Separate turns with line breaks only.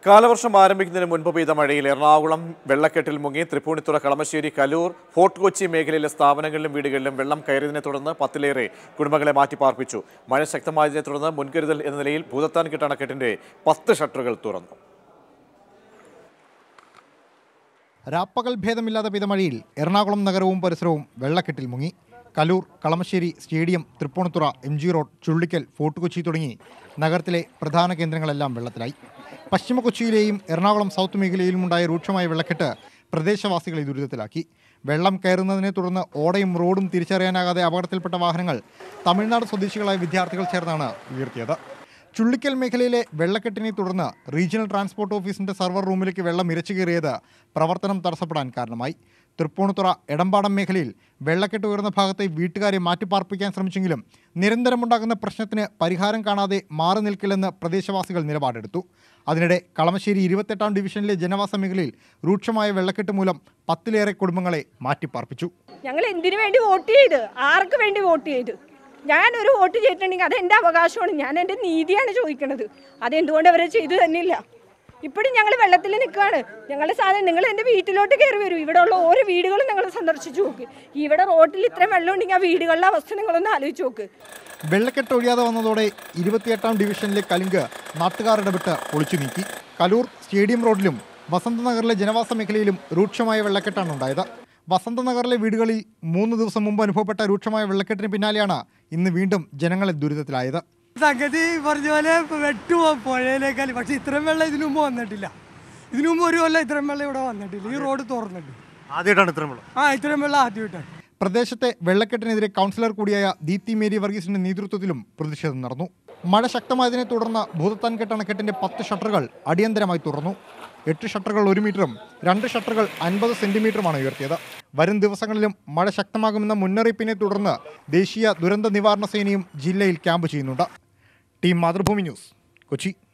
കാലവർഷം ആരംഭിക്കുന്നതിന് മുൻപ് പെയ്ത മഴയിൽ എറണാകുളം വെള്ളക്കെട്ടിൽ മുങ്ങി തൃപ്പൂണിത്തുറ കളമശ്ശേരി കലൂർ ഫോർട്ട് കൊച്ചി മേഖലയിലെ സ്ഥാപനങ്ങളിലും വീടുകളിലും വെള്ളം കയറിയതിനെ തുടർന്ന് പത്തിലേറെ കുടുംബങ്ങളെ മാറ്റിപ്പാർപ്പിച്ചു മഴ ശക്തമായതിനെ തുടർന്ന് മുൻകരുതൽ എന്ന നിലയിൽ ഭൂതത്താൻകെട്ട് അണക്കെട്ടിന്റെ പത്ത് ഷട്ടറുകൾ തുറന്നു
രാപ്പകൽ ഭേദമില്ലാതെ പെയ്ത മഴയിൽ എറണാകുളം നഗരവും പരിസരവും വെള്ളക്കെട്ടിൽ മുങ്ങി Kaloor Kalamassery stadium Tripunithura M G Road Chullickal Fort Kochi തുടങ്ങി നഗരത്തിലെ പ്രധാന കേന്ദ്രങ്ങളെല്ലാം വെള്ളത്തിലായി പശ്ചിമ കൊച്ചിയിലെയും എറണാകുളം സൗത്ത് മേഖലയിലുമുണ്ടായ രൂക്ഷമായ വെള്ളക്കെട്ട് പ്രദേശവാസികളെ ദുരിതത്തിലാക്കി വെള്ളം കയറുന്നതിനെ തുടർന്ന് ഓടയും റോഡും തിരിച്ചറിയാനാകാതെ അപകടത്തിൽപ്പെട്ട വാഹനങ്ങൾ തമിഴ്നാട് സ്വദേശികളായ വിദ്യാർത്ഥികൾ ചേർന്നാണ് ഉയർത്തിയത് ചുള്ളിക്കൽ മേഖലയിലെ വെള്ളക്കെട്ടിനെ തുടർന്ന് റീജിയണൽ ട്രാൻസ്പോർട്ട് ഓഫീസിന്റെ സർവർ റൂമിലേക്ക് വെള്ളം ഇരച്ചു കയറിയത് പ്രവർത്തനം തടസ്സപ്പെടാൻ കാരണമായി തൃപ്പൂണിത്തുറ എടമ്പാടം മേഖലയിൽ വെള്ളക്കെട്ട് ഉയർന്ന ഭാഗത്തെ വീട്ടുകാരെ മാറ്റിപ്പാർപ്പിക്കാൻ ശ്രമിച്ചെങ്കിലും നിരന്തരമുണ്ടാകുന്ന പ്രശ്നത്തിന് പരിഹാരം കാണാതെ മാറി നിൽക്കില്ലെന്ന് പ്രദേശവാസികൾ നിലപാടെടുത്തു അതിനിടെ കളമശ്ശേരി ഇരുപത്തെട്ടാം ഡിവിഷനിലെ ജനവാസ മേഖലയിൽ രൂക്ഷമായ വെള്ളക്കെട്ട് മൂലം പത്തിലേറെ കുടുംബങ്ങളെ മാറ്റിപ്പാർപ്പിച്ചു
ഞങ്ങൾ എന്തിനു വേണ്ടി വോട്ട് ചെയ്ത് ആർക്ക് വേണ്ടി വോട്ട് ചെയ്ത് ഞാനൊരു വോട്ട് ചെയ്തിട്ടുണ്ടെങ്കിൽ അത് എൻ്റെ അവകാശമാണ് ഞാൻ എൻ്റെ നീതിയാണ് ചോദിക്കുന്നത് അതെന്തുകൊണ്ട് അവരെ ചെയ്തു തന്നില്ല ഇപ്പോഴും ഞങ്ങൾ വെള്ളത്തിൽ നിൽക്കുകയാണ് ഞങ്ങളുടെ സാധനം നിങ്ങൾ എൻ്റെ വീട്ടിലോട്ട് കയറി വരൂ ഇവിടെ ഉള്ള ഓരോ വീടുകളും നിങ്ങൾ സന്ദർശിച്ചു നോക്ക് ഇവിടെ റോഡിൽ ഇത്രയും വെള്ളം ഉണ്ടെങ്കിൽ ആ വീടുകളിലെ അവസ്ഥ നിങ്ങളൊന്ന് ആലോചിച്ച് നോക്ക്
വെള്ളക്കെട്ട് ഒഴിയാതെ വന്നതോടെ ഇരുപത്തിയെട്ടാം ഡിവിഷനിലെ കലിങ്ക് നാട്ടുകാർ ഇടപെട്ട് പൊളിച്ചു നീക്കി കലൂർ സ്റ്റേഡിയം റോഡിലും വസന്തനഗറിലെ ജനവാസ മേഖലയിലും രൂക്ഷമായ വെള്ളക്കെട്ടാണ് ഉണ്ടായത് വസന്തനഗറിലെ വീടുകളിൽ മൂന്ന് ദിവസം മുമ്പ് അനുഭവപ്പെട്ട രൂക്ഷമായ വെള്ളക്കെട്ടിന് പിന്നാലെയാണ് ഇന്ന് വീണ്ടും ജനങ്ങളെ ദുരിതത്തിലായത്
സംഗതി പറഞ്ഞ പോലെ വെട്ടു പുഴയിലേക്കാൾ പക്ഷെ ഇത്രയും വെള്ളം ഇതിനു മുമ്പ് വന്നിട്ടില്ല ഇതിനു മുമ്പ് ഒരു കൊല്ലം ഇത്രയും വെള്ളം ഇവിടെ വന്നിട്ടില്ല ഈ റോഡ് തുറന്നിട്ട്
ആദ്യമായിട്ടാണ് ഇത്രയും വെള്ളം
ആ ഇത്രയും വെള്ളം ആദ്യമായിട്ടാണ്
പ്രദേശത്തെ വെള്ളക്കെട്ടിനെതിരെ കൗൺസിലർ കൂടിയായ ദീപ്തി മേരി വർഗീസിന്റെ നേതൃത്വത്തിലും പ്രതിഷേധം നടന്നു മഴ ശക്തമായതിനെ തുടർന്ന് ഭൂതത്താൻകെട്ട് അണക്കെട്ടിന്റെ പത്ത് ഷട്ടറുകൾ അടിയന്തരമായി തുറന്നു എട്ട് ഷട്ടറുകൾ ഒരു മീറ്ററും രണ്ട് ഷട്ടറുകൾ അൻപത് സെന്റിമീറ്ററുമാണ് ഉയർത്തിയത് വരും ദിവസങ്ങളിലും മഴ ശക്തമാകുമെന്ന മുന്നറിയിപ്പിനെ തുടർന്ന് ദേശീയ ദുരന്ത നിവാരണ സേനയും ജില്ലയിൽ ക്യാമ്പ് ചെയ്യുന്നുണ്ട് ടീം മാതൃഭൂമി ന്യൂസ് കൊച്ചി